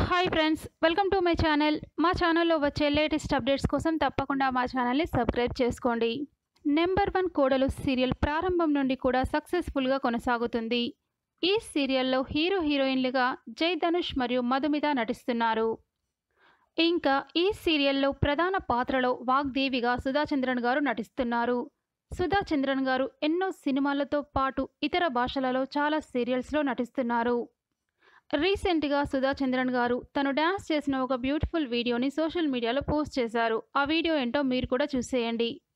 hi friends welcome to my channel మా ఛానల్లో వచ్చే లేటెస్ట్ అప్డేట్స్ కోసం తప్పకుండా మా ఛానల్ని సబ్స్క్రైబ్ చేసుకోండి నెంబర్ వన్ కోడలు సీరియల్ ప్రారంభం నుండి కూడా సక్సెస్ఫుల్గా కొనసాగుతుంది ఈ సీరియల్లో హీరో హీరోయిన్లుగా జై ధనుష్ మరియు మధుమిత నటిస్తున్నారు ఇంకా ఈ సీరియల్లో ప్రధాన పాత్రలో వాగ్దేవిగా సుధాచంద్రన్ గారు నటిస్తున్నారు సుధాచంద్రన్ గారు ఎన్నో సినిమాలతో పాటు ఇతర భాషలలో చాలా సీరియల్స్లో నటిస్తున్నారు రీసెంట్గా సుధా చంద్రన్ గారు తను డ్యాన్స్ చేసిన ఒక బ్యూటిఫుల్ వీడియోని సోషల్ మీడియాలో పోస్ట్ చేశారు ఆ వీడియో ఏంటో మీరు కూడా చూసేయండి